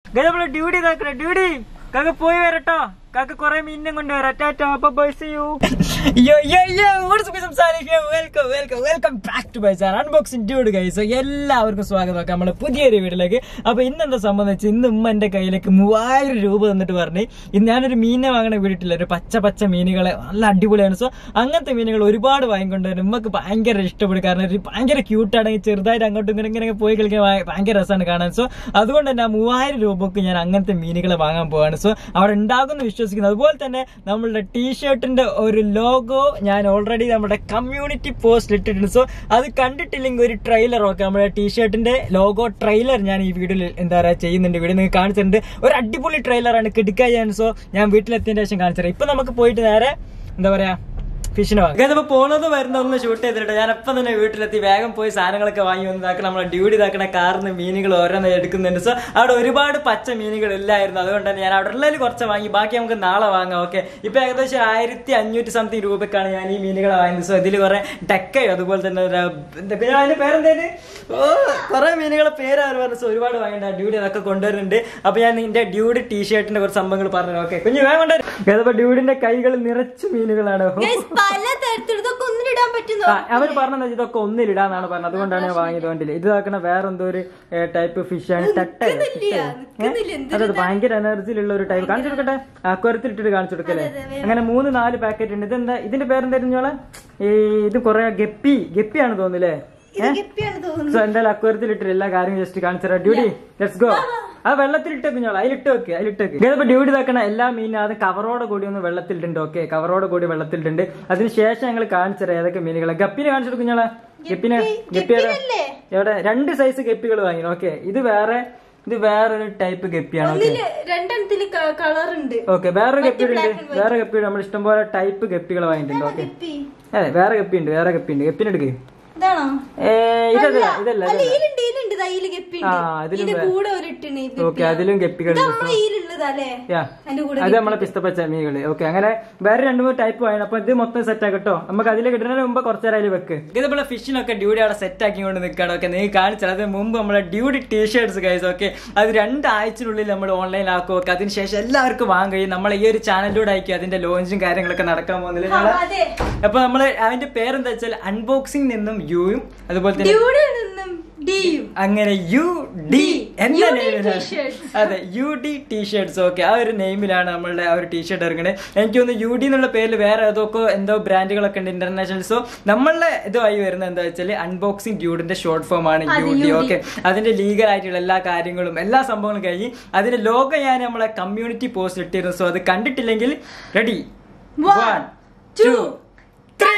നമ്മള് ഡ്യൂട്ടി ഇതാക്കണ ഡ്യൂട്ടി കാക്ക പോയി വരട്ടോ കാക്ക കൊറേ മീനിനെ കൊണ്ട് വരാം ടാറ്റ അപ്പൊ by C U yo yo yo what's up സംസാരിക്കുക welcome welcome welcome back to my channel unboxing dude guys എല്ലാവർക്കും സ്വാഗതം നമ്മുടെ പുതിയൊരു വീട്ടിലേക്ക് അപ്പൊ ഇന്നെന്താ സംബന്ധിച്ച് ഇന്ന് ഉമ്മ എന്റെ കയ്യിലേക്ക് മൂവായിരം രൂപ തന്നിട്ട് പറഞ്ഞ് ഇന്ന് ഞാനൊരു മീനിനെ വാങ്ങണ വീട്ടില്ല ഒരു പച്ച പച്ച മീനുകളെ നല്ല അടിപൊളിയാണ് സോ അങ്ങനത്തെ മീനുകൾ ഒരുപാട് വാങ്ങിക്കൊണ്ടുവരും ഉമ്മക്ക് ഭയങ്കര ഇഷ്ടപ്പെടും കാരണം ഒരു ഭയങ്കര ക്യൂട്ടാണെങ്കിൽ ചെറുതായിട്ട് അങ്ങോട്ടും ഇങ്ങനെ ഇങ്ങനെ പോയി കളിക്കാൻ ഭയ- ഭയങ്കര രസമാണ് കാണാൻ സോ അതുകൊണ്ട് തന്നെ ആ മൂവായിരം രൂപക്ക് ഞാൻ അങ്ങനത്തെ മീനുകളെ വാങ്ങാൻ പോവാണ് സോ അവിടെ ഉണ്ടാകുമെന്ന് വിശ്വസിക്കുന്നു അതുപോലെ തന്നെ നമ്മളുടെ ടീഷർട്ടിന്റെ ഒരു ലോഗോ ഞാൻ ഓൾറെഡി നമ്മുടെ കമ്മ്യൂണിറ്റി പോസ്റ്റ് ഇട്ടിട്ടുണ്ട് സോ അത് കണ്ടിട്ടില്ലെങ്കിൽ ഒരു ട്രെയിലർ ഒക്കെ നമ്മുടെ ടീഷർട്ടിന്റെ ലോഗോ ട്രെയിലർ ഞാൻ ഈ വീഡിയോയിൽ എന്താ പറയുക ചെയ്യുന്നുണ്ട് വീഡിയോ നിങ്ങൾക്ക് കാണിച്ചിട്ടുണ്ട് ഒരു അടിപൊളി ട്രെയിലറാണ് കിടക്കാൻ സോ ഞാൻ വീട്ടിലെത്തിയതിന്റെ ശേഷം കാണിച്ചത് ഇപ്പൊ നമുക്ക് പോയിട്ട് നേരെ എന്താ പറയാ ഫിഷിന് വാങ്ങാം ഇപ്പൊ പോണത് വരുന്ന ഒന്ന് ഷൂട്ട് ചെയ്തിട്ട് ഞാൻ അപ്പം തന്നെ വീട്ടിലെത്തി വേഗം പോയി സാധനങ്ങളൊക്കെ വാങ്ങി വന്നതാക്കണം നമ്മളെ ഡ്യൂട്ടി ഇതാക്കണ കാറിന് മീനുകൾ ഓരോന്ന് എടുക്കുന്നുണ്ട് സോ അവിടെ ഒരുപാട് പച്ച മീനുകൾ ഇല്ലായിരുന്നു അതുകൊണ്ട് തന്നെ ഞാൻ അവിടെ ഉള്ളതിൽ കുറച്ച് വാങ്ങി ബാക്കി നമുക്ക് നാളെ വാങ്ങാം ഓക്കെ ഇപ്പൊ ഏകദേശം ആയിരത്തി അഞ്ഞൂറ്റി സംതിങ് രൂപക്കാണ് ഞാൻ ഈ മീനുകളെ വാങ്ങിയത് സോ ഇതിൽ കുറെ ടെക്കയോ അതുപോലെ തന്നെ ഒരു, എന്താ പേര് അതിന്റെ പേരെന്തേന് ഓ കുറെ മീനുകളെ പേര് അവർ പറഞ്ഞു സോ ഒരുപാട് വാങ്ങിയിട്ട് ഡ്യൂട്ടി അതൊക്കെ കൊണ്ടുവരുന്നുണ്ട് അപ്പൊ ഞാൻ നിന്റെ ഡ്യൂട്ടി ടീഷർട്ടിന്റെ കുറച്ച് സംഭവങ്ങൾ പറഞ്ഞു ഓക്കെ കുഞ്ഞു വേഗം കൊണ്ടുവരും അതപ്പോ ഡ്യൂഡിന്റെ കൈകൾ നിറച്ച് മീനുകളാണ് ഓ. Guys, പല തരത്തിൽ ഇതൊക്കെ ഒന്നിലിടാൻ പറ്റുന്നു ആ, അവര് പറഞ്ഞത് ഇതൊക്കെ ഒന്നിലിടാന്നാണ് പറഞ്ഞത് അതുകൊണ്ടാണ് ഞാൻ വാങ്ങിയത് വണ്ടിയിൽ ഇത് ആക്കണ വേറെ എന്തോ ഒരു ടൈപ്പ് ഫിഷ് ആണ് തട്ട നിക്കുന്നില്ല, നിക്കുന്നില്ല, അതെ ഭയങ്കര എനർജിയിലുള്ള ഒരു ടൈപ്പ് കാണിച്ചു കൊടുക്കട്ടെ അക്വരത്തിൽ ഇട്ടിട്ട് കാണിച്ചു കൊടുക്കല്ലേ അങ്ങനെ മൂന്ന് നാല് പാക്കറ്റ് ഉണ്ട് ഇതെന്താ ഇതിന്റെ പേരെന്തായിരുന്നോളെ ഈ ഇത് കൊറേ ഗപ്പി ഗപ്പിയാണ് തോന്നുന്നില്ലേ ഇത് ഗപ്പിയാണ് തോന്നുന്നു സോ എന്തായാലും അക്വരത്തിൽ ഇട്ടിട്ട് എല്ലാ കാര്യങ്ങളും ജസ്റ്റ് കാണിച്ചു തരാം ഡ്യൂട്ടി ലെറ്റ്സ് ഗോ ആ വെള്ളത്തിൽ ഇട്ട് കുഞ്ഞോളെ അതിലിട്ട് വെക്ക് അതിലിട്ട് വെക്ക് ഇതിപ്പോ ഡ്യൂട്ടി ഇതാക്കണ എല്ലാ മീനും അത് കവറോടെ കൂടി ഒന്ന് വെള്ളത്തിലിട്ടുണ്ട് ഓക്കെ കവറോടെ കൂടി വെള്ളത്തിലിട്ടുണ്ട് അതിനുശേഷം ഞങ്ങൾ കാണിച്ചു തരാം ഏതൊക്കെ മീനുകളെ ഗപ്പിനെ കാണിച്ചു കുഞ്ഞോളെ ഗപ്പിനെ ഗപ്പി ഏതാ? ഗപ്പിനല്ലേ? എവിടെ രണ്ട് സൈസ് ഗപ്പികൾ വാങ്ങി ഓക്കെ ഇത് വേറെ ഇത് വേറൊരു ടൈപ്പ് ഗപ്പിയാണ് ഓക്കെ ഇതില് രണ്ടെണ്ണത്തില് കളർ ഉണ്ട് ഓക്കെ വേറൊരു ഗപ്പിയുണ്ട് വേറെ ഗപ്പിയുണ്ട് നമ്മൾ ഇഷ്ടംപോലെ ടൈപ്പ് ഗപ്പികൾ വാങ്ങിയിട്ടുണ്ട് ഓക്കെ ഗപ്പി അതെ വേറെ ഗപ്പിയുണ്ട് വേറെ ഗപ്പിയുണ്ട് ഗപ്പിനെ എടുക്ക് ഇതാണോ ഏ ഇതല്ല ഇതല്ല അല്ല ഈലുണ്ട് ഈലുണ്ട് ദാ ഈല് ഗപ്പി ആ, ഉണ്ട് അതിലും ഇതിന്റെ വേ- കൂടെ ഒരു ഇട്ടിന് ഇത് ഓക്കെ അതിലും ഗപ്പികളുണ്ട് നമ്മളെ ഈലുള്ളതാ അല്ലേ യാ അതിന്റെ കൂടെ അത് നമ്മളെ പിസ്തപ്പച്ച മീനുകള് ഓക്കെ അങ്ങനെ വേറെ രണ്ടു മൂന്ന് ടൈപ്പ് വാങ്ങണം അപ്പൊ ഇത് മൊത്തം സെറ്റ് ആക്കട്ടോ നമുക്ക് അതിൽ കിട്ടുന്നതിന് മുമ്പ് കുറച്ച് നേരം അതിൽ വെക്ക് ഇതുപോലെ ഫിഷിനൊക്കെ ഡ്യൂട്ടി അവിടെ സെറ്റ് ആക്കി കൊണ്ട് നിൽക്കണം ഓക്കെ നിങ്ങൾ കാണിച്ചാൽ അതിന് മുമ്പ് നമ്മളെ ഡ്യൂട്ടി ടീഷർട്സ് കൈസ് ഓക്കെ അത് രണ്ടാഴ്ചനുള്ളിൽ നമ്മൾ ഓൺലൈൻ ആക്കും ഓക്കെ അതിനുശേഷം എല്ലാവർക്കും വാങ്ങാൻ കഴിയും നമ്മളെ ഈ ഒരു ചാനലിലൂടെ ആയിരിക്കും അതിന്റെ ലോഞ്ചും കാര്യങ്ങളൊക്കെ നടക്കാൻ പോകുന്നില്ല ആ, ഞങ്ങള് അതെ അപ്പൊ നമ്മള് അതിന്റെ പേരെന്താ വെച്ചാൽ അൺബോക്സിംഗ് നിന്നും യുയും അതുപോലെ തന്നെ ഡ്യൂഡിൽ നിന്നും ഡിയും അങ്ങനെ യു ഡി എന്ന UD നെയിമിലാണ് t-shirts. അതെ യു ഡി ടീഷർട്സ് ഓക്കെ ആ ഒരു നെയിമിലാണ് നമ്മളുടെ ആ ഒരു ടീഷർട്ട് ഇറങ്ങുന്നത് എനിക്ക് തോന്നുന്നു യു ഡി എന്നുള്ള പേരിൽ വേറെ ഏതൊക്കെ എന്തോ ബ്രാൻഡുകളൊക്കെ ഉണ്ട് ഇന്റർനാഷണൽ സോ നമ്മളുടെ ഇതുമായി വരുന്നത് എന്താ വെച്ചാൽ അൺബോക്സിംഗ് ഡ്യൂഡിന്റെ ഷോർട്ട് ഫോം ആണ് അത് യു ഡി UD. ഓക്കെ അതിന്റെ ലീഗൽ ആയിട്ടുള്ള എല്ലാ കാര്യങ്ങളും എല്ലാ സംഭവങ്ങളും കഴിഞ്ഞ് അതിന്റെ ലോഗോ ഞാൻ നമ്മളെ കമ്മ്യൂണിറ്റി പോസ്റ്റ് ഇട്ടിരുന്നു സോ അത് കണ്ടിട്ടില്ലെങ്കിൽ ready One, one two, two three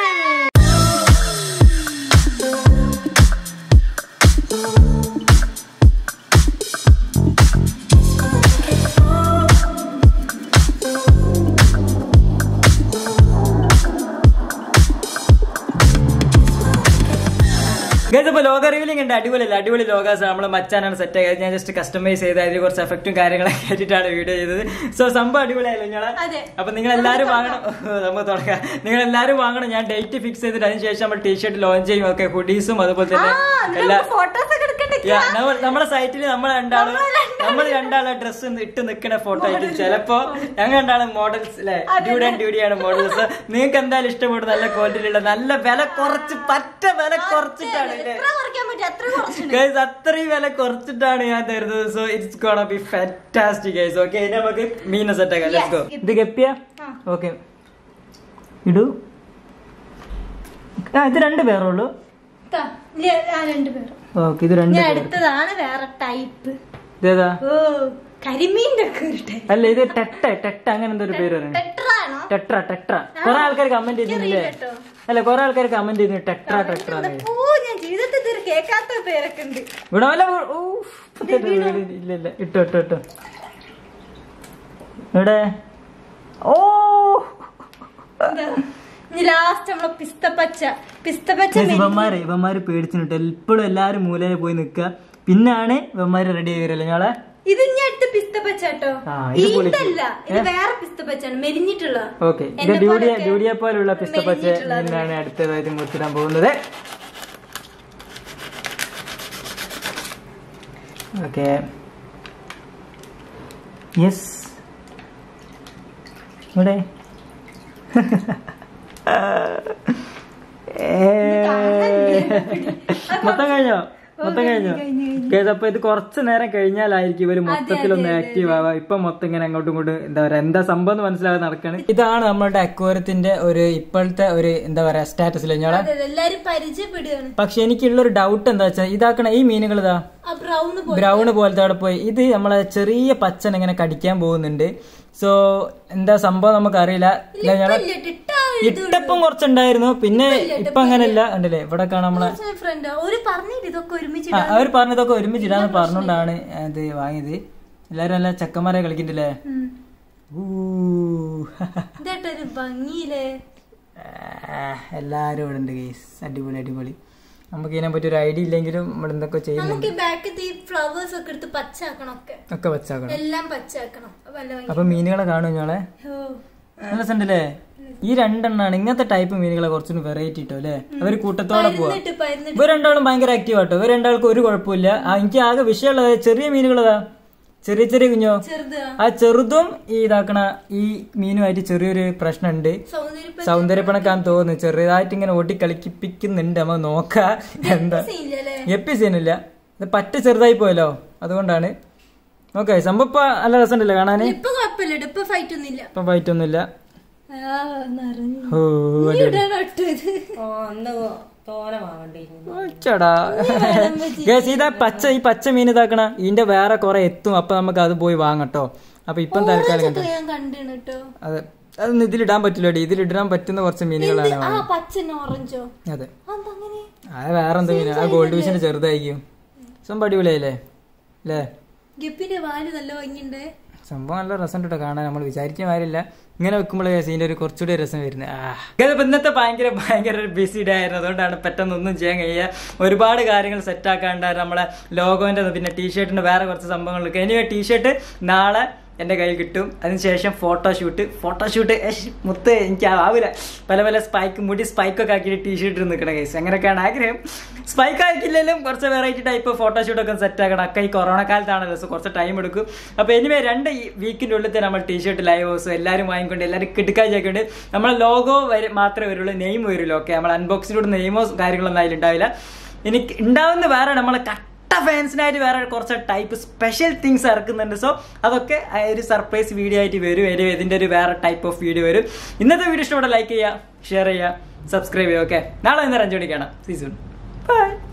Guys, അപ്പൊ ലോഗോ റിവീലിംഗ് ഉണ്ട് അടിപൊളിയല്ല അടിപൊളി ലോഗാസ് നമ്മളെ മച്ചാനാണ് സെറ്റ് ആയത് ഞാൻ ജസ്റ്റ് കസ്റ്റമൈസ് ചെയ്ത് അതിൽ കുറച്ച് എഫക്റ്റും കാര്യങ്ങളൊക്കെ ആയിട്ടാണ് വീഡിയോ ചെയ്തത് സോ സംഭവം അടിപൊളിയായല്ലോ ഞങ്ങളെ അതെ. അപ്പൊ നിങ്ങൾ എല്ലാവരും വാങ്ങണം നമ്മൾ തുടങ്ങാം നിങ്ങൾ എല്ലാവരും വാങ്ങണം ഞാൻ ഡേറ്റ് ഫിക്സ് ചെയ്തിട്ട് അതിനുശേഷം നമ്മൾ ടീഷർട്ട് ലോഞ്ച് ചെയ്യും ഓക്കെ ഹുഡീസും അതുപോലെ തന്നെ എല്ലാ ഫോട്ടോസ് ഒക്കെ എടുക്കണ്ടേ Yeah, നമ്മ- നമ്മളെ സൈറ്റിൽ നമ്മൾ രണ്ടാളും നമ്മൾ രണ്ടാളും ഡ്രസ്സ് ഇട്ട് നിൽക്കുന്ന ഫോട്ടോ ആയിരിക്കും ചിലപ്പോ ഞങ്ങൾ രണ്ടാളും മോഡൽസ് അല്ലെ ഡ്യൂഡ് ആൻഡ് ഡ്യൂഡി ആണ് മോഡൽസ് നിങ്ങൾക്ക് എന്തായാലും ഇഷ്ടപ്പെടും നല്ല ക്വാളിറ്റിയിലുള്ള നല്ല വില കുറച്ച് പറ്റ വില കുറച്ചിട്ടാണ് ഇല്ലേ എത്ര കുറയ്ക്കാൻ പറ്റും അത്ര കുറച്ചിട്ടുണ്ട് ഗൈസ് അത്രയും വില കുറച്ചിട്ടാണ് ഞാൻ തരുന്നത് so it's gonna be fantastic guys okay ഇനി നമുക്ക് മീനെ സെറ്റ് ആക്കാം ലെറ്റ്സ് ഗോ ഇത് ഗപ്പിയ ആ. ഓക്കെ ഇടൂ ആ ഇത് രണ്ട് പേരുള്ളൂ ഇതാ, ഇല്ല, ആ രണ്ടുപേരും ഓക്കെ ഇത് രണ്ട് ഞാൻ പേര് എടുത്തതാണ് വേറെ ടൈപ്പ് ഇതേതാ ഓ കരിമീന്റെ ഒക്കെ ഒരു ടൈപ്പ് അല്ല ഇത് ടെട്ട ടെട്ട അങ്ങനെ എന്തോ ഒരു പേര് പറയുന്നത് ടെട്രാണോ ടെട്ര ടെട്ര കുറെ ആൾക്കാർ കമന്റ് ചെയ്തിരുന്നില്ലേ കേട്ടോ. അല്ല കുറെ ആൾക്കാർ കമന്റ് ചെയ്തിരുന്നു ടെട്ര ടെട്ര ഓ ഞാൻ ജീവിതത്തിൽ ഇതുവരെ കേൾക്കാത്ത പേരൊക്കെ ഉണ്ട് ഇവിടെ വല്ല ഊ, ഇല്ല ഇല്ല ഇട്ടോ ഇട്ടോ ഇട്ടോ ഇവിടെ ഓ ഇനി ലാസ്റ്റ് നമ്മളെ പിസ്തപ്പച്ച പിസ്തപ്പച്ച Guys, ഇവന്മാര് ഇവന്മാര് പേടിച്ചിട്ട് എപ്പോഴും എല്ലാരും മൂലയിൽ പോയി നിക്ക പിന്നാണ് ഇവന്മാര് റെഡി ആയി വരല്ലേ ഞങ്ങളെ ഇത് ഞാൻ എടുത്ത പിസ്തപ്പച്ച കേട്ടോ ആ, ഇത് പൊളിക്കും. ഇതല്ല ഇത് വേറെ പിസ്തപ്പച്ചാണ് മെലിഞ്ഞിട്ടുള്ള ഓക്കെ ഇത് എന്നെ ഡ്യൂഡിയ പോലൊക്കെ ഡ്യൂഡിയെ പോലുള്ള പിസ്തപ്പച്ച മെലിഞ്ഞിട്ടുള്ളത്. എന്നാണ് അടുത്തതായിട്ട് മുറിച്ചിടാൻ പോകുന്നത് ഓക്കെ യെസ് ഇവിടെ മൊത്തം കഴിഞ്ഞോ മൊത്തം കഴിഞ്ഞോ കേസ് അപ്പൊ ഇത് കുറച്ച് നേരം കഴിഞ്ഞാലായിരിക്കും ഇവര് മൊത്തത്തിലൊന്ന് ആക്റ്റീവ് ആവുക ഇപ്പൊ മൊത്തം ഇങ്ങനെ അങ്ങോട്ടും ഇങ്ങോട്ടും എന്താ പറയാ എന്താ സംഭവം എന്ന് മനസ്സിലാകാതെ നടക്കാണ് ഇതാണ് നമ്മളുടെ അക്വരത്തിന്റെ ഒരു ഇപ്പോഴത്തെ ഒരു എന്താ പറയാ സ്റ്റാറ്റസിൽ ഞങ്ങളെ അതെ അതെ, എല്ലാരും പരിചയപ്പെടുകയാണ് പക്ഷെ എനിക്കുള്ള ഒരു ഡൗട്ട് എന്താ വെച്ചാൽ ഇതാക്കണ ഈ മീനുകൾ ഇതാ ആ ബ്രൗൺ പോലെ ബ്രൗൺ പോലത്തെ അവിടെ പോയി ഇത് നമ്മളെ ചെറിയ പച്ചൻ ഇങ്ങനെ കടിക്കാൻ പോകുന്നുണ്ട് സോ എന്താ സംഭവം നമുക്കറിയില്ല ഇല്ല ഞങ്ങളെ ഇല്ല, ഇട്ടാ ഇട്ടപ്പം കുറച്ചുണ്ടായിരുന്നു പിന്നെ ഇപ്പൊ അങ്ങനെയല്ല കണ്ടില്ലേ ഇവിടെ കാണാം നമ്മളെ ഫ്രണ്ട് ഒരു പറഞ്ഞിട്ട് ഇതൊക്കെ ഒരുമിച്ച് ആ, അവര് പറഞ്ഞതൊക്കെ ഒരുമിച്ചിടാന്ന് പറഞ്ഞോണ്ടാണ് ഇത് വാങ്ങിയത് എല്ലാരും നല്ല ചെക്കന്മാരെ കളിക്കണ്ടല്ലേ ഉം. ഊ. ഇതായിട്ട് ഒരു ഭംഗിയില്ലേ ആ, എല്ലാരും ഇവിടെ ഉണ്ട് ഗൈസ് അടിപൊളി അടിപൊളി നമുക്ക് ഇതിനെ പറ്റി ഒരു ഐഡിയ ഇല്ലെങ്കിലും നമ്മൾ എന്തൊക്കെ ചെയ്യുന്നുണ്ട് നമുക്ക് ബാക്കത്തെ ഈ ഫ്ലവേഴ്സ് ഒക്കെ എടുത്ത് പച്ചാക്കണം ഒക്കെ ഒക്കെ വെച്ചാക്കണം എല്ലാം പച്ചാക്കണം വല്ല ഭംഗി അപ്പൊ മീനുകളെ കാണും ഞങ്ങളെ ഓ നല്ല രസമുണ്ടല്ലേ ഈ രണ്ടെണ്ണാണ് ഇങ്ങനത്തെ ടൈപ്പ് മീനുകളെ കുറച്ചുകൂടി വെറൈറ്റി ഇട്ടോ അല്ലേ അവര് കൂട്ടത്തോടെ പോവാ എന്നിട്ട് പരുന്നിട്ട് ഇവർ രണ്ടാളും ഭയങ്കര ആക്റ്റീവ് ആട്ടോ ഇവർ രണ്ടാൾക്കും ഒരു കുഴപ്പമില്ല ആ, എനിക്ക് ആകെ വിഷയമുള്ളത് ചെറിയ മീനുകളതാ ചെറിയ ചെറിയ കുഞ്ഞോ ചെറുത് ആ ചെറുതും ഈ ഇതാക്കണ ഈ മീനുമായിട്ട് ചെറിയൊരു പ്രശ്നമുണ്ട് സൗന്ദര്യ സൗന്ദര്യപ്പണക്കാന്ന് തോന്നുന്നു ചെറുതായിട്ട് ഇങ്ങനെ ഓട്ടി കളിപ്പിക്കുന്നുണ്ട് നമ്മ നോക്കാ എന്താ സീനില്ലല്ലേ എപ്പി സീനില്ല ഇത് പറ്റ ചെറുതായി പോയല്ലോ അതുകൊണ്ടാണ് ഓക്കെ സംഭവം ഇപ്പൊ നല്ല രസമുണ്ടല്ലോ കാണാന് ഇപ്പൊ കുഴപ്പമില്ല ട്ടോ, ഇപ്പൊ ഫൈറ്റ് ഒന്നുമില്ല ഇപ്പൊ ഫൈറ്റ് ഒന്നുമില്ല ആ നിറഞ്ഞു ഓ ഇവിടെയാണ് ഇട്ടത്. ഒന്ന് തോന വാങ്ങണ്ടിരുന്നു ഒച്ചടാ ഗൈസ് ഇതാ പച്ച ഈ പച്ച മീൻ ഇതാക്കണ ഇതിന്റെ വേറെ കുറെ എത്തും അപ്പൊ നമുക്ക് അത് പോയി വാങ്ങട്ടോ അപ്പൊ ഇപ്പം തൽക്കാലം കണ്ടു ഇതൊക്കെ ഞാൻ കണ്ടിണ് കേട്ടോ അതെ അതൊന്നും ഇതിലിടാൻ പറ്റില്ല ഇതിലിടാൻ പറ്റുന്ന കുറച്ച് മീനുകളാണ് ആ പച്ചന് ഓറഞ്ചോ അതെ അതങ്ങനെ അത് വേറെ എന്താ മീൻ ആ ഗോൾഡ് വിഷന്റെ ചെറുതായിരിക്കും സംഭവം അടിപൊളിയായില്ലേ അല്ലേ ഗപ്പിന്റെ വാല് നല്ല ഭംഗിയുണ്ട് സംഭവം നല്ല രസം കേട്ടോ കാണാൻ നമ്മൾ വിചാരിക്കാൻ കാര്യമില്ല ഇങ്ങനെ വെക്കുമ്പോഴേ സീൻ്റെ ഒരു കുറച്ചുകൂടി രസം വരുന്നത് ആ ഇതിപ്പോ ഇന്നത്തെ ഭയങ്കര ഭയങ്കര ഒരു ബിസി ഡേ ആയിരുന്നു അതുകൊണ്ടാണ് പെട്ടെന്ന് ഒന്നും ചെയ്യാൻ കഴിയുക ഒരുപാട് കാര്യങ്ങൾ സെറ്റ് ആക്കാണ്ടായിരുന്നു നമ്മളെ ലോഗോന്റെ പിന്നെ ടീഷർട്ടിന്റെ വേറെ കുറച്ച് സംഭവങ്ങളൊക്കെ എനിവേ ടീഷർട്ട് നാളെ എൻ്റെ കയ്യിൽ കിട്ടും അതിനുശേഷം ഫോട്ടോഷൂട്ട് ഫോട്ടോഷൂട്ട് മുത്ത് എനിക്ക് ആവില്ല പല പല സ്പൈക്ക് മുടി സ്പൈക്കൊക്കെ ആക്കിയിട്ട് ടീഷർട്ട് നിൽക്കണം കേസ് അങ്ങനെയൊക്കെയാണ് ആഗ്രഹം സ്പൈക്ക് ആക്കിയില്ലെങ്കിലും കുറച്ച് വെറൈറ്റി ടൈപ്പ് ഫോട്ടോഷൂട്ടൊക്കെ സെറ്റ് ആക്കണം ഒക്കെ ഈ കൊറോണ കാലത്താണല്ലോ സോ കുറച്ച് ടൈം എടുക്കും അപ്പോൾ എനിവേ രണ്ട് ഈ വീക്കിൻ്റെ ഉള്ളിൽ തന്നെ നമ്മൾ ടീഷർട്ട് ലൈവോസ് എല്ലാവരും വാങ്ങിക്കൊണ്ട് എല്ലാവരും കിടക്കാഴ്ചയൊക്കെ നമ്മളെ ലോഗോ വരെ മാത്രമേ വരുള്ളൂ നെയിം വരുള്ളൂ ഓക്കെ നമ്മൾ അൺബോക്സിലൂടെ നെയിമോ കാര്യങ്ങളൊന്നും അതിലുണ്ടാവില്ല എനിക്ക് ഉണ്ടാവുന്ന വേറെ നമ്മളെ കട്ട ഫാൻസിനായിട്ട് വേറെ കുറച്ച് ടൈപ്പ് സ്പെഷ്യൽ തിങ്സ് ഇറക്കുന്നുണ്ട് സോ അതൊക്കെ ആ ഒരു സർപ്രൈസ് വീഡിയോ ആയിട്ട് വരും വരും ഇതിന്റെ ഒരു വേറെ ടൈപ്പ് ഓഫ് വീഡിയോ വരും ഇന്നത്തെ വീഡിയോ ഇഷ്ടപ്പെട്ട ലൈക്ക് ചെയ്യുക ഷെയർ ചെയ്യുക സബ്സ്ക്രൈബ് ചെയ്യുക ഓക്കെ നാളെ ഇന്നേരം അഞ്ചു മണിക്കാണ് സീസൺ ബൈ